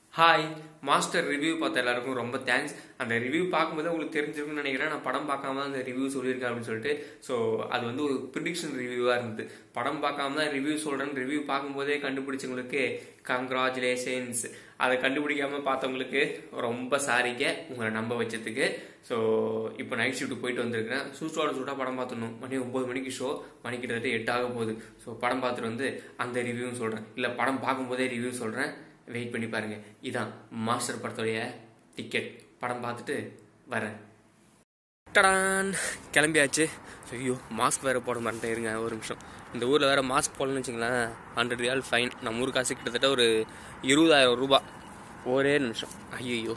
hi master review பார்த்த எல்லாருக்கும் ரொம்ப தேங்க்ஸ் அந்த ரிவ்யூ பார்க்கும்போது உங்களுக்கு தெரிஞ்சிருக்கும்னு நினைக்கிறேன் நான் படம் பார்க்காம தான் அந்த ரிவ்யூ சொல்லியிருக்கேன் அப்படின்னு சொல்லிட்டு ஸோ அது வந்து ஒரு ப்ரிடிக்ஷன் ரிவ்யூவாக இருந்தது படம் பார்க்காம தான் ரிவ்யூ சொல்கிறேன் ரிவ்யூ பார்க்கும்போதே கண்டுபிடிச்சவங்களுக்கு கங்க்ராச்சுலேஷன்ஸ் அதை கண்டுபிடிக்காம பார்த்தவங்களுக்கு ரொம்ப சாரிங்க உங்களை நம்ப வச்சதுக்கு ஸோ இப்போ நைட் ஷிஃப்ட் போயிட்டு வந்திருக்கிறேன் சூட்டோட சூட்டாக படம் பார்த்துடணும் மணி ஒம்பது மணிக்கு ஷோ மணி கிட்டத்தட்ட எட்டு ஆக போகுது ஸோ படம் பார்த்துட்டு வந்து அந்த ரிவ்யூவும் சொல்கிறேன் இல்லை படம் பார்க்கும்போதே ரிவ்யூ சொல்கிறேன் வெயிட் பண்ணி பாருங்க இதான் மாஸ்டர் படத்துடைய டிக்கெட் படம் பார்த்துட்டு வரேன் டடான் கிளம்பியாச்சு ஐயோ மாஸ்க் வேறு போட மாட்டேன் இருங்க ஒரு நிமிஷம் இந்த ஊரில் வேறு மாஸ்க் போடணும்னு வச்சுங்களேன் ஹண்ட்ரட் ரியால் ஃபைன் நம்ம ஊர் காசு கிட்டத்தட்ட ஒரு இருபதாயிரம் ரூபாய் ஒரே நிமிஷம் ஐயோ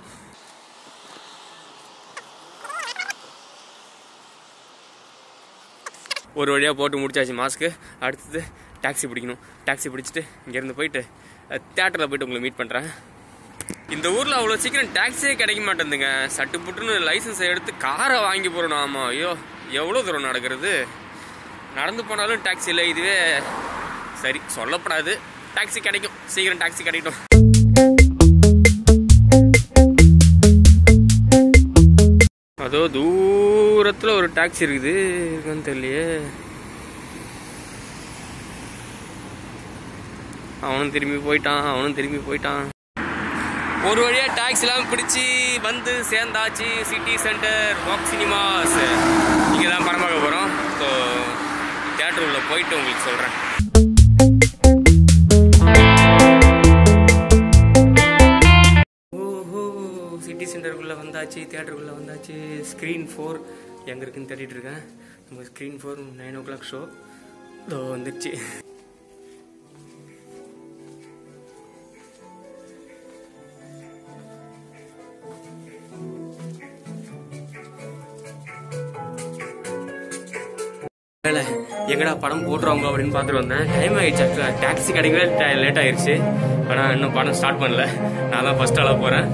ஒரு வழியாக போட்டு முடிச்சாச்சு மாஸ்க்கு அடுத்தது டாக்ஸி பிடிக்கணும் டாக்ஸி பிடிச்சிட்டு இங்கேருந்து போயிட்டு தேட்டரில் போயிட்டு உங்களை மீட் பண்ணுறேன் இந்த ஊரில் அவ்வளோ சீக்கிரம் டாக்ஸியே கிடைக்க மாட்டேங்குதுங்க சட்டு புட்டுன்னு லைசன்ஸை எடுத்து காரை வாங்கி போகிறோம் ஆமாம் ஐயோ எவ்வளோ தூரம் நடக்கிறது நடந்து போனாலும் டாக்ஸி இல்லை இதுவே சரி சொல்லப்படாது டாக்ஸி கிடைக்கும் சீக்கிரம் டாக்ஸி கிடைக்கட்டும் அதோ தூரத்தில் ஒரு டாக்ஸி இருக்குது இருக்கான்னு தெரியலையே அவனும் திரும்பி போயிட்டான் அவனும் திரும்பி போயிட்டான் ஒரு வழியா டாக்ஸிலாம் பிடிச்சி வந்து சேர்ந்தாச்சு சிட்டி சென்டர் வாக் சினிமாஸ் இங்கே தான் படம் பார்க்க போகிறோம் ஸோ தேட்டர் உள்ள போயிட்டு உங்களுக்கு சொல்கிறேன் ஓஹோ சிட்டி சென்டருக்குள்ளே வந்தாச்சு தேட்டருக்குள்ளே வந்தாச்சு ஸ்க்ரீன் ஃபோர் எங்கே இருக்குன்னு தேடிட்டு இருக்கேன் நம்ம screen four nine o'clock show இதோ வந்துடுச்சு வேலை எங்கடா படம் போட்டுருவாங்க அப்படின்னு பார்த்துட்டு வந்தேன் டைம் ஆயிடுச்சு ஆக்சுவலாக டாக்ஸி கிடைக்கவே லேட் ஆயிடுச்சு ஆனால் இன்னும் படம் ஸ்டார்ட் பண்ணல நான் தான் ஃபர்ஸ்ட் ஆளாக போகிறேன்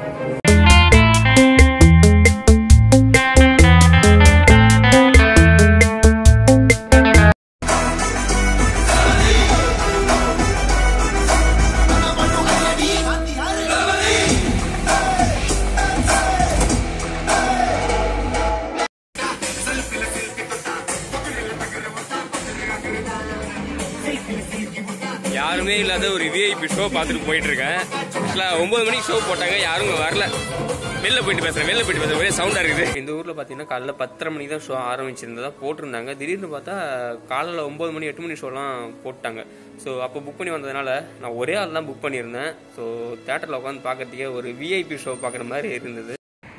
யாருமே இல்லாத ஒரு விஐபி ஷோ பார்த்துட்டு போயிட்டு இருக்கேன் ஆக்சுவலாக ஒன்பது மணிக்கு ஷோ போட்டாங்க யாரும் இங்க வரல வெளில போயிட்டு பேசுறேன் வெளில போயிட்டு பேசுறேன் ஒரே சவுண்டா இருக்குது இந்த ஊர்ல பாத்தீங்கன்னா காலைல பத்தரை மணிக்கு தான் ஷோ ஆரம்பிச்சிருந்ததா போட்டிருந்தாங்க திடீர்னு பார்த்தா காலைல ஒன்பது மணி எட்டு மணி ஷோலாம் போட்டாங்க ஸோ அப்போ புக் பண்ணி வந்ததுனால நான் ஒரே ஆள் தான் புக் பண்ணியிருந்தேன் ஸோ தேட்டரில் உட்காந்து பார்க்கறதுக்கே ஒரு விஐபி ஷோ பார்க்குற மாதிரி இருந்தது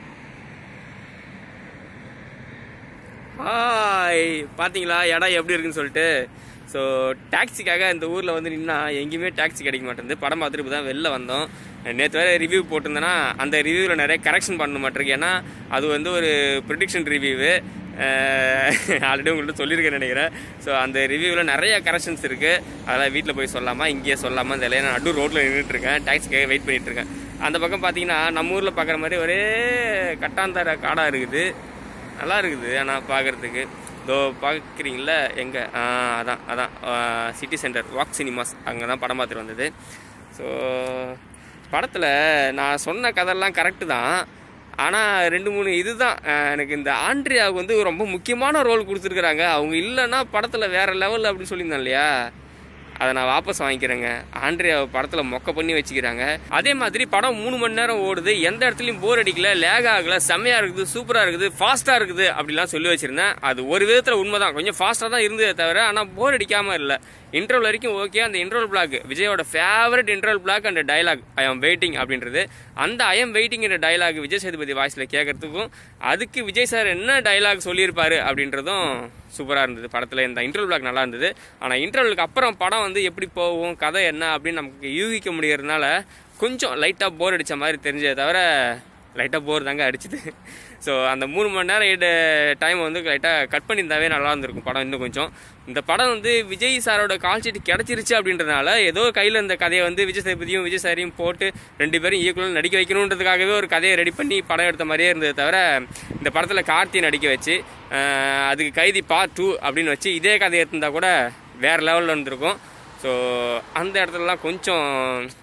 ஹாய் பாத்தீங்களா இடம் எப்படி இருக்குன்னு சொல்லிட்டு ஸோ டாக்ஸிக்காக இந்த ஊரில் வந்து நின்னா எங்கேயுமே டாக்ஸி கிடைக்க மாட்டேங்குது படம் பார்த்துட்டு இப்போ தான் வெளில வந்தோம் நேற்று வேறு ரிவ்யூ போட்டிருந்தேன்னா அந்த ரிவ்யூவில் நிறைய கரெக்ஷன் பண்ண மாட்டிருக்கு ஏன்னா அது வந்து ஒரு ப்ரிடிக்ஷன் ரிவ்யூவு ஆல்ரெடி உங்கள்கிட்ட சொல்லியிருக்கேன் நினைக்கிறேன் ஸோ அந்த ரிவ்யூவில் நிறைய கரெக்ஷன்ஸ் இருக்குது அதெல்லாம் வீட்டில் போய் சொல்லாமா இங்கேயே சொல்லாமல் தெரியல நான் நடு ரோட்டில் நின்றுட்டுருக்கேன் டாக்ஸிக்காக வெயிட் பண்ணிட்டு இருக்கேன் அந்த பக்கம் பார்த்தீங்கன்னா நம்ம ஊரில் பார்க்குற மாதிரி ஒரே கட்டாந்தர காடாக இருக்குது நல்லா இருக்குது ஆனால் பார்க்குறதுக்கு இதோ பார்க்குறீங்கள எங்கே அதான் அதான் சிட்டி சென்டர் வாக் சினிமாஸ் அங்கே தான் படம் பார்த்துட்டு வந்தது ஸோ படத்தில் நான் சொன்ன கதையெல்லாம் கரெக்டு தான் ஆனால் ரெண்டு மூணு இதுதான் அஹ், எனக்கு இந்த ஆண்ட்ரியாவுக்கு வந்து ரொம்ப முக்கியமான ரோல் கொடுத்துருக்குறாங்க அவங்க இல்லைன்னா படத்தில் வேற லெவல் அப்படின்னு சொல்லியிருந்தேன் இல்லையா அதை நான் வாபஸ் வாங்கிக்கிறேங்க ஆண்ட்ரியா படத்தில் மொக்க பண்ணி வச்சுக்கிறாங்க அதே மாதிரி படம் மூணு மணி நேரம் ஓடுது எந்த இடத்துலையும் போர் அடிக்கல லேக் ஆகல செம்மையா இருக்குது சூப்பராக இருக்குது ஃபாஸ்ட்டாக இருக்குது அப்படிலாம் சொல்லி வச்சிருந்தேன் அது ஒரு விதத்தில் உண்மைதான் கொஞ்சம் ஃபாஸ்ட்டாக தான் இருந்ததே தவிர ஆனால் போர் அடிக்காம இல்லை இன்டர்வல் வரைக்கும் ஓகே அந்த இன்டர்வல் பிளாக் விஜயோட favourite interval block and dialogue I am waiting அப்படின்றது அந்த ஐ எம் வெயிட்டிங் என்ற டைலாக் விஜய் சேதுபதி வாய்ஸில் கேட்கறதுக்கும் அதுக்கு விஜய் சார் என்ன டைலாக் சொல்லியிருப்பாரு அப்படின்றதும் சூப்பராக இருந்தது படத்தில் இந்த இன்டர்வல் பிளாக் நல்லா இருந்தது ஆனால் இன்டர்வலுக்கு அப்புறம் படம் வந்து எப்படி போகும் கதை என்ன அப்படின்னு நமக்கு யூகிக்க முடியறதுனால கொஞ்சம் லைட்டாக போர் அடித்த மாதிரி தெரிஞ்சதை தவிர லைட்டாக போர் தாங்க அடிச்சுது ஸோ அந்த மூணு மணி நேரம் டைம் வந்து லைட்டாக கட் பண்ணியிருந்தாவே நல்லா இருந்திருக்கும் படம் இன்னும் கொஞ்சம் இந்த படம் வந்து விஜய் சாரோட கால் ஷீட் கிடச்சிருச்சு அப்படின்றதுனால ஏதோ கையில் இந்த கதையை வந்து விஜய் சேதுபதியும் விஜய் சாரையும் போட்டு ரெண்டு பேரும் ஈக்குவலாக நடிக்க வைக்கணுன்றதுக்காகவே ஒரு கதையை ரெடி பண்ணி படம் எடுத்த மாதிரியே இருந்தது தவிர இந்த படத்தில் கார்த்தி நடிக்க வச்சு அஹ், அதுக்கு கைதி பார்ட் டூ அப்படின்னு வச்சு இதே கதையை எடுத்திருந்தா கூட வேறு லெவலில் இருந்திருக்கும் ஸோ அந்த இடத்துலலாம் கொஞ்சம்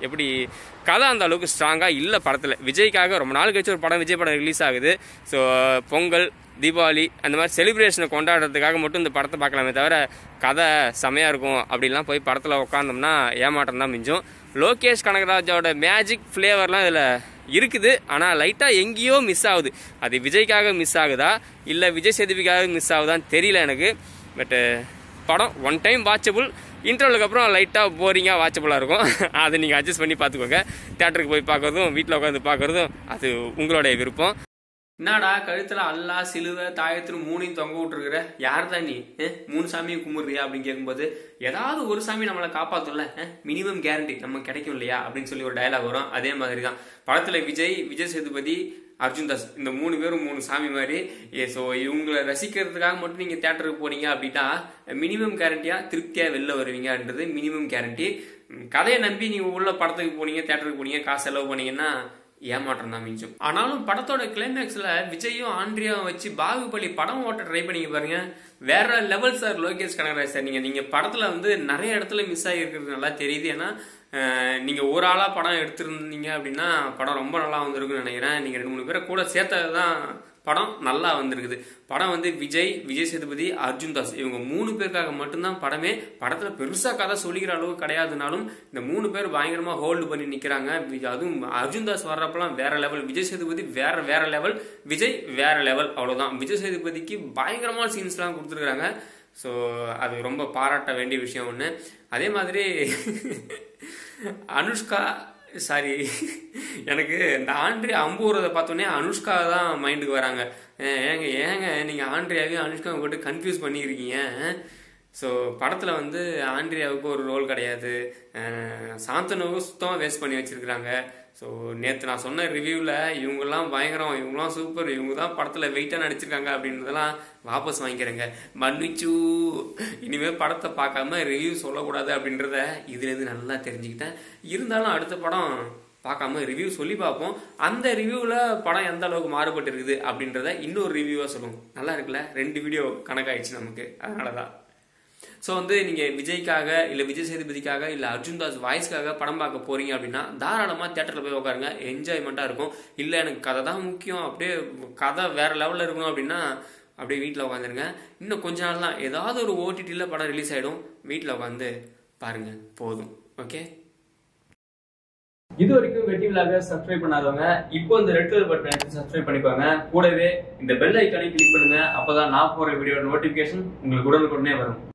எப்படி கதை அந்த அளவுக்கு ஸ்ட்ராங்காக இல்லை படத்தில் விஜய்க்காக ரொம்ப நாள் கழிச்சு ஒரு படம் விஜய் படம் ரிலீஸ் ஆகுது ஸோ பொங்கல் தீபாவளி அந்த மாதிரி செலிப்ரேஷனை கொண்டாடுறதுக்காக மட்டும் இந்த படத்தை பார்க்கலாமே தவிர கதை செமையாக இருக்கும் அப்படிலாம் போய் படத்தில் உட்காந்தோம்னா ஏமாற்றம் தான் மிஞ்சும் லோகேஷ் கனகராஜோட மேஜிக் ஃப்ளேவர்லாம் இதில் இருக்குது ஆனால் லைட்டாக எங்கேயோ மிஸ் ஆகுது அது விஜய்க்காக மிஸ் ஆகுதா இல்லை விஜய் சேதுபிக்காக மிஸ் ஆகுதான்னு தெரியல எனக்கு பட்டு படம் ஒன் டைம் வாட்சபுள் இன்டர்வலுக்கு அப்புறம் லைட்டாக போரிங்காக வாட்சபுளாக இருக்கும் அதை நீங்கள் அட்ஜஸ்ட் பண்ணி பார்த்துக்கோங்க தேட்டருக்கு போய் பார்க்குறதும் வீட்டில் உட்காந்து பார்க்குறதும் அது உங்களுடைய விருப்பம் என்னடா கழுத்துல அல்லா சிலுவை தாயத்துன்னு மூணையும் தொங்க விட்டுருக்குற யார் தான் நீ அஹ், மூணு சாமியும் கும்பிடுறியா அப்படின்னு கேட்கும்போது ஏதாவது ஒரு சாமி நம்மளை காப்பாத்தும்ல மினிமம் கேரண்டி நம்ம கிடைக்கும் இல்லையா அப்படின்னு சொல்லி ஒரு டயலாக் வரும் அதே மாதிரி தான் படத்துல விஜய் விஜய் சேதுபதி அர்ஜுன் தாஸ் இந்த மூணு பேரும் மூணு சாமி மாதிரி ஸோ இவங்களை ரசிக்கிறதுக்காக மட்டும் நீங்க தேட்டருக்கு போறீங்க அப்படின்னா மினிமம் கேரண்டியா திருப்தியா வெளில வருவீங்கன்றது மினிமம் கேரண்டி கதையை நம்பி நீங்க உள்ள படத்துக்கு போனீங்க தேட்டருக்கு போனீங்க காசு செலவு பண்ணீங்கன்னா ஏமாற்றம் தான் மிஞ்சும் ஆனாலும் படத்தோட கிளைமேக்ஸ்ல விஜயும் ஆண்ட்ரியாவும் வச்சு பாகுபலி படம் ஓட்ட ட்ரை பண்ணி பாருங்க வேற level sir Lokesh Kanagaraj sir நீங்க நீங்க படத்துல வந்து நிறைய இடத்துல மிஸ் ஆகிருக்கிறது நல்லா தெரியுது ஏன்னா அஹ், நீங்க ஒரு ஆளா படம் எடுத்திருந்தீங்க அப்படின்னா படம் ரொம்ப நல்லா வந்திருக்குன்னு நினைக்கிறேன் நீங்க ரெண்டு மூணு பேரை கூட சேர்த்தது தான் படம் நல்லா வந்திருக்குது படம் வந்து விஜய் விஜய் சேதுபதி அர்ஜுன் தாஸ் இவங்க மூணு பேருக்காக மட்டும்தான் படமே படத்துல பெருசா கதை சொல்லிக்கிற அளவுக்கு கிடையாதுனாலும் இந்த மூணு பேர் பயங்கரமா ஹோல்டு பண்ணி நிக்கிறாங்க வி- அதுவும் அர்ஜுன் தாஸ் வர்றப்பலாம் வேற லெவல் விஜய் சேதுபதி வேற வேற லெவல் விஜய் வேற லெவல் அவ்வளவுதான் விஜய் சேதுபதிக்கு பயங்கரமான சீன்ஸ்லாம் கொடுத்துருக்காங்க ஸோ அது ரொம்ப பாராட்ட வேண்டிய விஷயம் ஒன்று அதே மாதிரி அனுஷ்கா சாரி எனக்கு இந்த ஆண்ட்ரியா அம்புறதை பார்த்தோன்னே அனுஷ்கா தான் மைண்டுக்கு வராங்க ஏ- ஏங்க ஏங்க நீங்கள் ஆண்ட்ரியாவையும் அனுஷ்காவை போட்டு கன்ஃபியூஸ் பண்ணியிருக்கீங்க ஸோ படத்தில் வந்து ஆண்ட்ரியாவுக்கு ஒரு ரோல் கிடையாது அஹ் சாந்தனுவும் சுத்தமாக வேஸ்ட் பண்ணி வச்சிருக்கிறாங்க ஸோ நேற்று நான் சொன்ன ரிவ்யூவில் இவங்கெல்லாம் பயங்கரம் இவங்கெல்லாம் சூப்பர் இவங்க தான் படத்தில் வெயிட்டாக நடிச்சிருக்காங்க அப்படின்றதெல்லாம் வாபஸ் வாங்கிக்கிறேங்க மன்னிச்சு இனிமேல் படத்தை பார்க்காம ரிவ்யூ சொல்லக்கூடாது அப்படின்றத இதுலேருந்து நல்லா தெரிஞ்சுக்கிட்டேன் இருந்தாலும் அடுத்த படம் பார்க்காம ரிவ்யூ சொல்லி பார்ப்போம் அந்த ரிவ்யூவில் படம் எந்த அளவுக்கு மாறுபட்டு இருக்குது அப்படின்றத இன்னொரு ரிவ்யூவாக சொல்லுவோம் நல்லா இருக்குல்ல ரெண்டு வீடியோ கணக்காயிடுச்சு நமக்கு அதனால தான் ஸோ வந்து நீங்கள் விஜய்க்காக இல்லை விஜய் சேதுபதிக்காக இல்லை அர்ஜுன் தாஸ் வாய்ஸ்க்காக படம் பார்க்க போறீங்க அப்படின்னா தாராளமாக தேட்டரில் போய் உட்காருங்க என்ஜாய்மெண்ட்டாக இருக்கும் இல்லை எனக்கு கதை தான் முக்கியம் அப்படியே கதை வேற லெவலில் இருக்கணும் அப்படின்னா அப்படியே வீட்டில் உட்காந்துருங்க இன்னும் கொஞ்ச நாள் தான் ஏதாவது ஒரு ஓடிடியில் படம் ரிலீஸ் ஆகிடும் வீட்டில் உட்காந்து பாருங்க போதும் ஓகே இது வரைக்கும் வெட்டி விழாக சப்ஸ்கிரைப் பண்ணாதவங்க இப்போ இந்த ரெட் கலர் பட்டன் சப்ஸ்கிரைப் பண்ணிக்கோங்க கூடவே இந்த பெல் ஐக்கானை கிளிக் பண்ணுங்க அப்பதான் நான் போற வீடியோ நோட்டிபிகேஷன் உங்களுக்கு உடனுக்குடனே வரும்